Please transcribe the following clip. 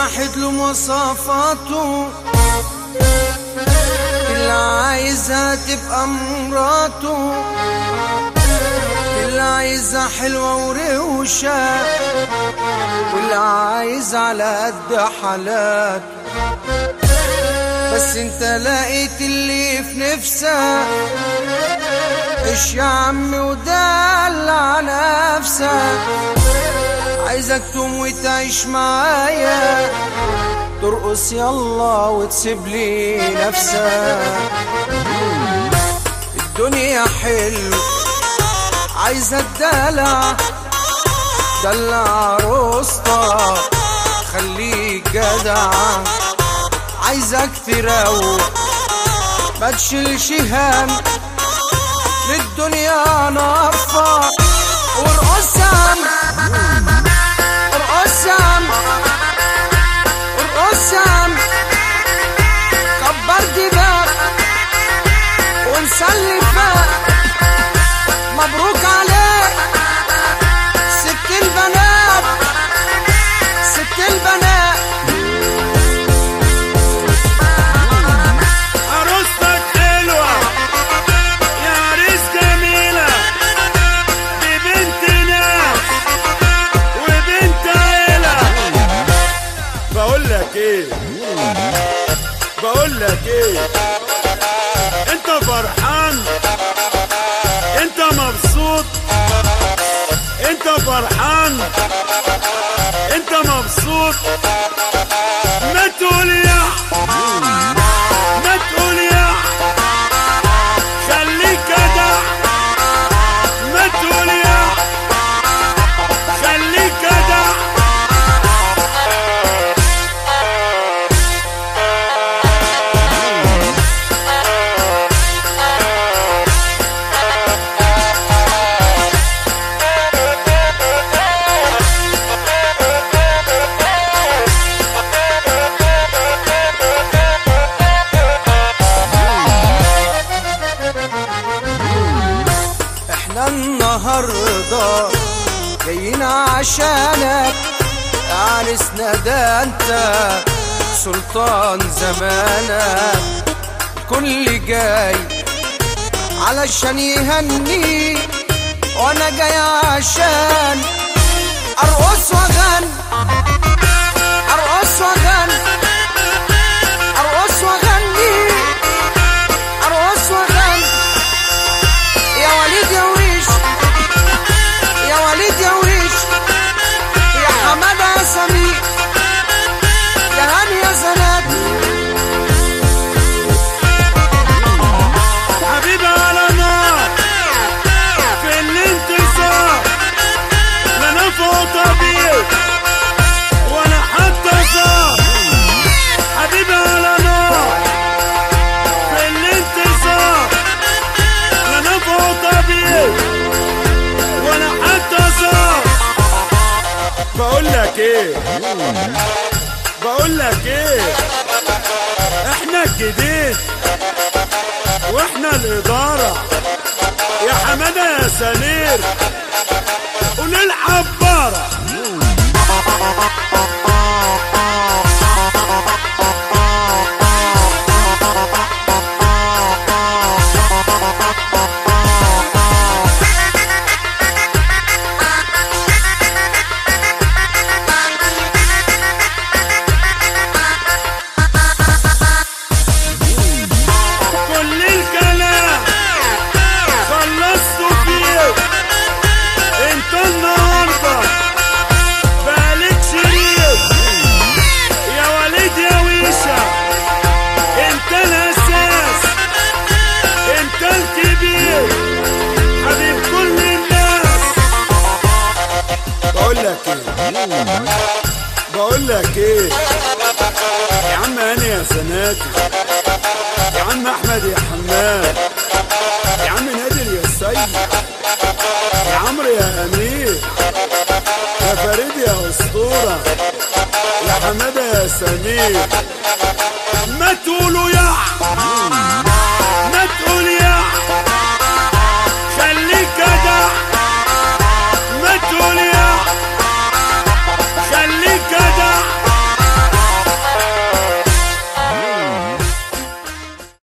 واحد له مواصفاته اللي عايزها تبقى مراته اللي عايزها حلوة وروشة واللي عايز على قد حالات بس انت لقيت اللي في نفسك ايش يا عم ودلع نفسك عايزك تقوم وتعيش معايا ترقص يلا وتسيب لي نفسك الدنيا حلو عايزة الدلع دلع عروستك خليك جدع عايزك تروق ما تشيلش هم للدنيا نفع وارقص يا عم ارقص يا عم ارقص يا عم كبر دماغ ونسلي فاق مبروك عليك ست البنات ست البنات عروستك حلوة يا عريس جميلة دي بنت ناس وبنت عيلة بقول لك ايه بقول لك ايه انت فرحان انت مبسوط انت فرحان انت مبسوط ما تقول يا ما تقول يا خليك جدع ما تقول يا خليك جدع احنا النهارده جايين عشانك عرسنا ده انت سلطان زمانك كل جاي علشان يهني وانا جاي عشان ارقص واغني ارقص واغني ارقص واغني ارقص واغني يا وليد يا ويش يا وليد يا ويش يا حمادة يا سمير يا هاني يا زناد حبيبي على نار في الانتصار لا نفع طبيب ولا حتى صار حبيبي على نار في الانتصار لا نفع طبيب ولا حتى صار بقول لك ايه بقول لك ايه احنا الجديد واحنا الاداره يا حماده يا سمير وللعباره كل الكلام خلصته فيه انت النهارده بالك شريف يا وليد يا ويشة انت الاساس انت الكبير حبيب كل الناس بقول لك ايه بقول لك ايه يا عم هاني يا سناتي يا عم احمد يا حماد يا عم نادر يا سيد يا عمرو يا امير يا فريد يا اسطوره يا حماده يا سمير ما تقولوا يا